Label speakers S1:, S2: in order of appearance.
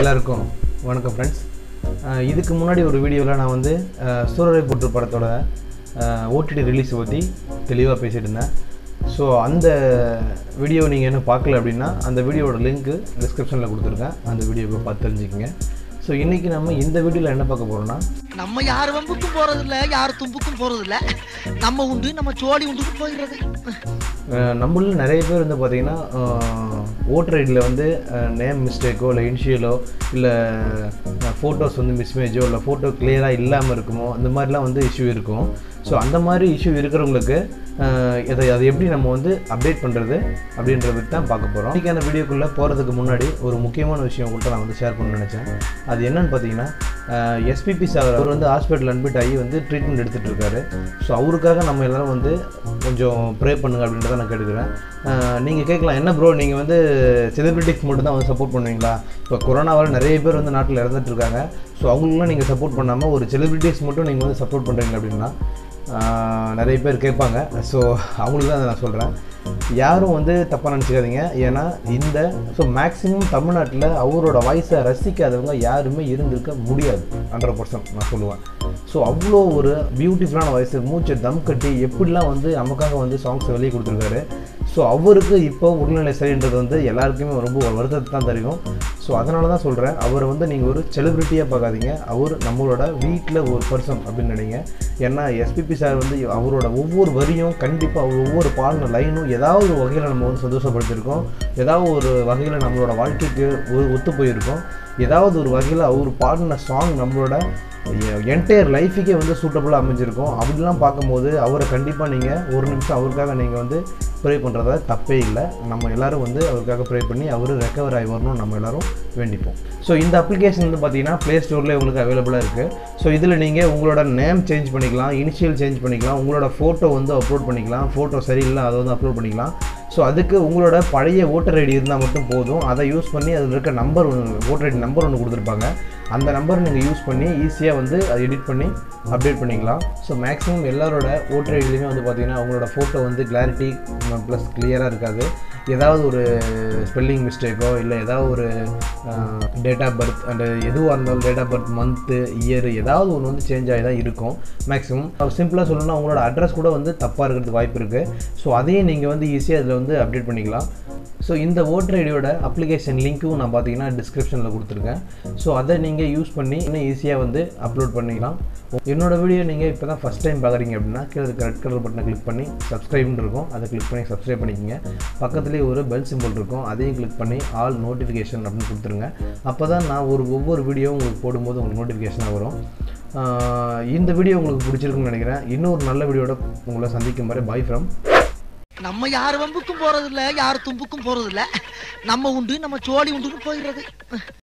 S1: எல்லாருக்கும் வணக்கம் ஃப்ரெண்ட்ஸ் இதுக்கு முன்னாடி ஒரு வீடியோவில் நான் வந்து அஹ், சூரரை போற்று படத்தோட ஓடிடி ரிலீஸ் பற்றி தெளிவாக பேசிட்டு இருந்தேன் ஸோ அந்த வீடியோ நீங்கள் என்ன பார்க்கல அப்படின்னா அந்த வீடியோவோட லிங்க்கு டிஸ்கிரிப்ஷனில் கொடுத்துருக்கேன் அந்த வீடியோவை பார்த்து தெரிஞ்சுக்கங்க ஸோ இன்றைக்கி நம்ம இந்த வீடியோவில் என்ன பார்க்க போகிறோம்னா
S2: நம்ம யார் வம்புக்கும் போறது இல்ல யார் தும்புக்கும் போறது இல்ல நம்ம உண்டு நம்ம சோழி உண்டுக்கு போயிடுறது
S1: நம்மள நிறைய பேர் வந்து பார்த்தீங்கன்னா ஓட்டர் ஐடியில் வந்து நேம் மிஸ்டேக்கோ இல்லை இனிஷியலோ இல்லை ஃபோட்டோஸ் வந்து மிஸ்மேஜோ இல்லை ஃபோட்டோ கிளியராக இல்லாமல் இருக்குமோ அந்த மாதிரிலாம் வந்து இஷ்யூ இருக்கும் ஸோ அந்த மாதிரி இஷ்யூ இருக்கிறவங்களுக்கு அஹ், இதை அதை எப்படி நம்ம வந்து அப்டேட் பண்ணுறது அப்படின்றதுக்கு தான் பார்க்க போகிறோம் இன்றைக்கி அந்த வீடியோக்குள்ளே போகிறதுக்கு முன்னாடி ஒரு முக்கியமான விஷயம் உங்கள்கிட்ட நான் வந்து ஷேர் பண்ண நினச்சேன் அது என்னன்னு பார்த்தீங்கன்னா எஸ்பிபி சார் அவர் வந்து ஹாஸ்பிட்டல் அட்மிட் ஆகி வந்து ட்ரீட்மெண்ட் எடுத்துகிட்டு இருக்காரு ஸோ அவருக்காக நம்ம எல்லாரும் வந்து கொஞ்சம் ப்ரே பண்ணுங்க அப்படின்றத நான் கேட்டுக்கிறேன் நீங்கள் கேட்கலாம் என்ன ப்ரோ நீங்கள் வந்து செலிபிரிட்டிஸ் மட்டும் தான் வந்து சப்போர்ட் பண்ணுவீங்களா இப்போ கொரோனாவால் நிறைய பேர் வந்து நாட்டில் இறந்துட்டு இருக்காங்க ஸோ அவங்களுக்குலாம் நீங்கள் சப்போர்ட் பண்ணாமல் ஒரு செலிபிரிட்டிஸ் மட்டும் நீங்கள் வந்து சப்போர்ட் பண்ணுறீங்க அப்படின்னா ஆஹ் நிறைய பேர் கேட்பாங்க ஸோ அவங்களுக்கு தான் நான் சொல்கிறேன் யாரும் வந்து தப்பாக நினச்சிக்காதீங்க ஏன்னா இந்த ஸோ மேக்ஸிமம் தமிழ்நாட்டில் அவரோட வாய்ஸை ரசிக்காதவங்க யாருமே இருந்திருக்க முடியாது ஹண்ட்ரட் பர்சன்ட் நான் சொல்லுவேன் ஸோ அவ்வளோ ஒரு பியூட்டிஃபுல்லான வாய்ஸ் மூச்சை தம் கட்டி எப்படிலாம் வந்து நமக்காக வந்து சாங்ஸை வெளியே கொடுத்துருக்காரு ஸோ அவருக்கு இப்போ உடல்நிலை சரின்றது வந்து எல்லாருக்குமே ரொம்ப ஒரு வருத்தத்தை தான் தெரியும் ஸோ அதனால தான் சொல்கிறேன் அவரை வந்து நீங்கள் ஒரு செலிப்ரிட்டியாக பார்க்காதீங்க அவர் நம்மளோட வீட்டில் ஒரு பர்சன் அப்படின்னு நினைங்க ஏன்னா எஸ்பிபி சார் வந்து அவரோட ஒவ்வொரு வரியும் கண்டிப்பாக அவர் ஒவ்வொரு பாடின லைனும் ஏதாவது ஒரு வகையில் நம்ம வந்து சந்தோஷப்படுத்தியிருக்கோம் ஏதாவது ஒரு வகையில் நம்மளோட வாழ்க்கைக்கு ஒரு ஒத்து போயிருக்கோம் ஏதாவது ஒரு வகையில் அவர் பாடின சாங் நம்மளோட என்டையர் லைஃபுக்கே வந்து சூட்டபுளாக அமைஞ்சிருக்கும் அப்படிலாம் பார்க்கும்போது அவரை கண்டிப்பாக நீங்கள் ஒரு நிமிஷம் அவருக்காக நீங்கள் வந்து ப்ரே பண்ணுறத தப்பே இல்லை நம்ம எல்லாரும் வந்து அவருக்காக ப்ரே பண்ணி அவர் ரெக்கவர் ஆகி வரணும் நம்ம எல்லாரும் வேண்டிப்போம் ஸோ இந்த அப்ளிகேஷன் வந்து பார்த்தீங்கன்னா ப்ளே ஸ்டோரில் உங்களுக்கு அவைலபிளாக இருக்குது ஸோ இதில் நீங்கள் உங்களோட நேம் சேஞ்ச் பண்ணிக்கலாம் இனிஷியல் சேஞ்ச் பண்ணிக்கலாம் உங்களோட ஃபோட்டோ வந்து அப்லோட் பண்ணிக்கலாம் ஃபோட்டோ சரியில்லை அதை வந்து அப்லோட் பண்ணிக்கலாம் ஸோ அதுக்கு உங்களோட பழைய ஓட்டர் ஐடி இருந்தால் மட்டும் போதும் அதை யூஸ் பண்ணி அதில் இருக்க நம்பர் ஒன்று ஓட்டர் ஐடி நம்பர் ஒன்று கொடுத்துருப்பாங்க அந்த நம்பர் நீங்கள் யூஸ் பண்ணி ஈஸியாக வந்து அதை எடிட் பண்ணி அப்டேட் பண்ணிக்கலாம் ஸோ மேக்ஸிமம் எல்லாரோட ஓட்டர் ஐடிலையுமே வந்து பார்த்தீங்கன்னா அவங்களோட ஃபோட்டோ வந்து கிளாரிட்டி ப்ளஸ் கிளியராக இருக்காது ஏதாவது ஒரு ஸ்பெல்லிங் மிஸ்டேக்கோ இல்லை ஏதாவது ஒரு டேட் ஆஃப் பர்த் அண்ட் எதுவாக இருந்தாலும் date of birth month year ஏதாவது ஒன்று வந்து சேஞ்ச் ஆகி தான் இருக்கும் மேக்ஸிமம் சிம்பிளாக சொல்லணும்னா உங்களோட அட்ரஸ் கூட வந்து தப்பாக இருக்கிறதுக்கு வாய்ப்பு இருக்குது ஸோ அதையும் நீங்கள் வந்து ஈஸியாக இதில் வந்து அப்டேட் பண்ணிக்கலாம் ஸோ இந்த ஓட்டர் ஐடியோட அப்ளிகேஷன் லிங்க்கும் நான் பார்த்தீங்கன்னா டிஸ்கிரிப்ஷனில் கொடுத்துருக்கேன் ஸோ அதை நீங்கள் யூஸ் பண்ணி இன்னும் ஈஸியாக வந்து அப்லோட் பண்ணிக்கலாம் என்னோட வீடியோ நீங்கள் இப்போ தான் ஃபஸ்ட் டைம் பார்க்குறீங்க அப்படின்னா கீழே இருக்க ரெட் கலர் பட்டனை கிளிக் பண்ணி சப்ஸ்கிரைப்னு இருக்கும் அதை கிளிக் பண்ணி சப்ஸ்கிரைப் பண்ணிக்கோங்க பக்கத்துலேயே ஒரு பெல் சிம்பிள் இருக்கும் அதையும் கிளிக் பண்ணி ஆல் நோட்டிஃபிகேஷன் அப்படின்னு கொடுத்துருங்க அப்போ தான் நான் ஒரு ஒவ்வொரு வீடியோ உங்களுக்கு போடும்போது உங்களுக்கு நோட்டிஃபிகேஷனாக வரும் ஆஹ் இந்த வீடியோ உங்களுக்கு பிடிச்சிருக்குன்னு நினைக்கிறேன் இன்னொரு நல்ல வீடியோட உங்களை சந்திக்கும் வரை பாய் ஃப்ரம்
S2: நம்ம யார் வம்புக்கும் போறது இல்ல யார் தும்புக்கும் போறது இல்ல நம்ம உண்டு நம்ம சோழி உண்டுக்கு போயிடுறது